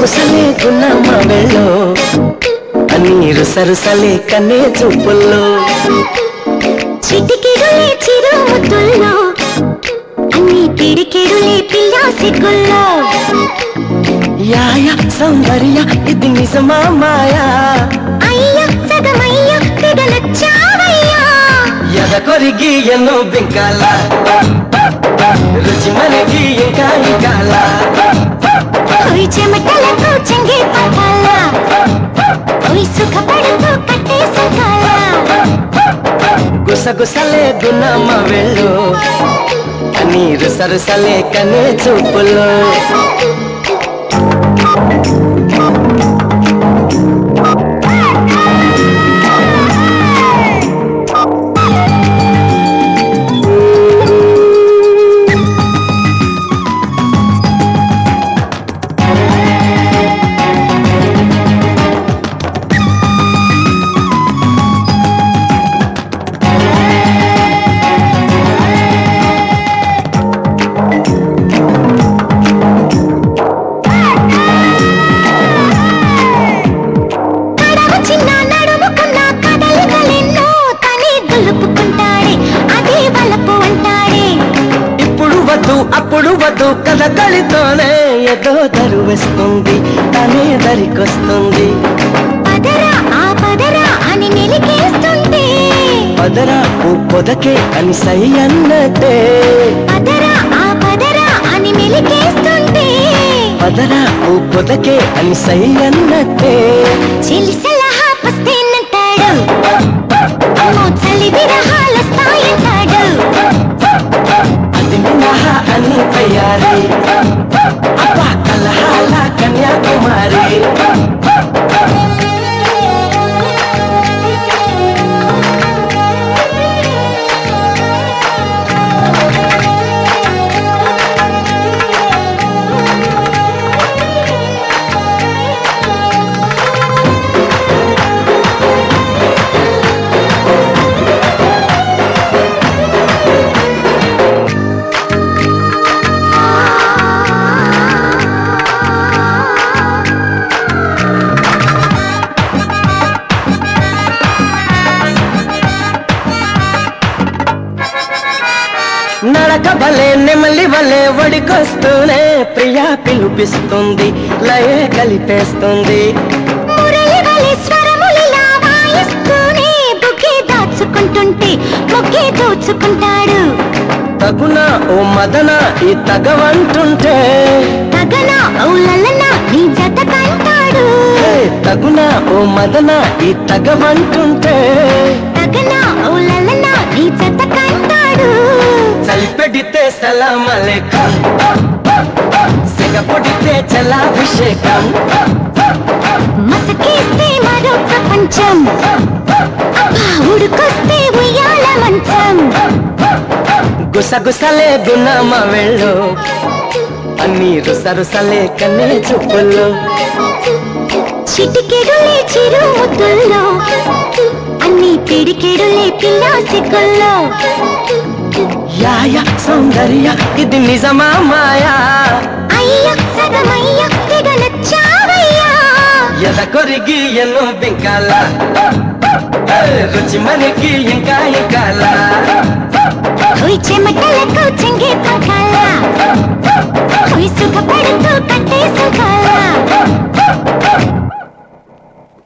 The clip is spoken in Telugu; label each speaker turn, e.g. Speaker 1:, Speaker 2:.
Speaker 1: గుసగుసలే గున్నమ్మ వెళ్ళో నీరు సరుసలే కన్నే చూపుల్లో
Speaker 2: చిటికెడులే చిరు ముద్దుల్లో అన్ని పిడికెడులే పిల్ల సిగ్గుల్లో
Speaker 1: యాయ సౌందర్య ఇది నిజమా మాయా
Speaker 2: అయ్య సగమయ్య తెగ నచ్చావయ్యా
Speaker 1: ఎద కొరిగి ఎన్నో బింకాల రుచి మనకి ఇంకా ఇంకాల
Speaker 2: ఓయ్ చెమటలతో చెంగే పట్టాల ఓయ్ సుఖపడుతూ కట్టే సంకాల
Speaker 1: గుసగుసలే గున్నమ్మ వెళ్ళు నీరు సరుసలే కన్నే చూపుల్లో
Speaker 2: కడవ చిన్న నడుముకున్న కదలికలెన్నో తనే దులుపుకుంటాడే అదే వలపు అంటాడే
Speaker 1: ఇప్పుడు వద్దు అప్పుడు వద్దు కథకళితోనే ఏదో దరువేస్తుంది తనే దరికొస్తుంది
Speaker 2: పదరా ఆ పదరా అని నిలికేస్తుంటే
Speaker 1: పదరా ఓ పొదకే అని సై అన్నట్టే
Speaker 2: పదరా ఆ పదరా అని మెలికేస్తుంటే
Speaker 1: పదరా ఓ పొదకే అని సై అన్నట్టే
Speaker 2: చెల్లి సలహా పస్తేనంటాడు అమ్మో చలి విరహాలొస్తాయంటాడు
Speaker 1: అది మినహా అని తయారీ అబ్బా కలహాల కన్యాకుమారి నడక భలే నెమలి వలే వడికొస్తూనే ప్రియా పిలుపిస్తుంది లయే కలిపేస్తుంది
Speaker 2: మురళి వలె స్వరములిలా వాయిస్తూనే బుకే దాచుకుంటుంటే మొక్కే దోచుకుంటాడు
Speaker 1: తగున ఓ మదన ఈ తగవంటుంటే
Speaker 2: తగన ఔలలన నీ జత కంటాడు
Speaker 1: హే, తగున ఓ మదన ఈ తగవంటుంటే
Speaker 2: తగన ఔలలన నీ జత కంటాడు
Speaker 1: చలిపెడితే సలామలేకం సిగపొడితే జలాభిషేకం
Speaker 2: మసకేస్తే మరో ప్రపంచం అబ్బా ఉడుకొస్తే ఉయ్యాల మంచం
Speaker 1: గుసగుసలే గున్నమ్మ వెళ్ళు అన్ని రుసరుసలే కన్నే చూపుల్లో
Speaker 2: చిటికెడులే చిరు ముద్దుల్లో అన్ని పిడికెడులే పిల్ల సిగ్గుల్లో
Speaker 1: యాయ సౌందర్య ఇది నిజమా మాయా
Speaker 2: అయ్య సగమయ్య తెగ నచ్చావయ్యా
Speaker 1: ఎద కొరిగి ఎన్నో బింకాల రుచి మనకి ఇంకా ఇంకాల
Speaker 2: ఓయ్ చెమటలకు చెంగే పంకాల ఓయ్ సుఖపడుతూ కట్ట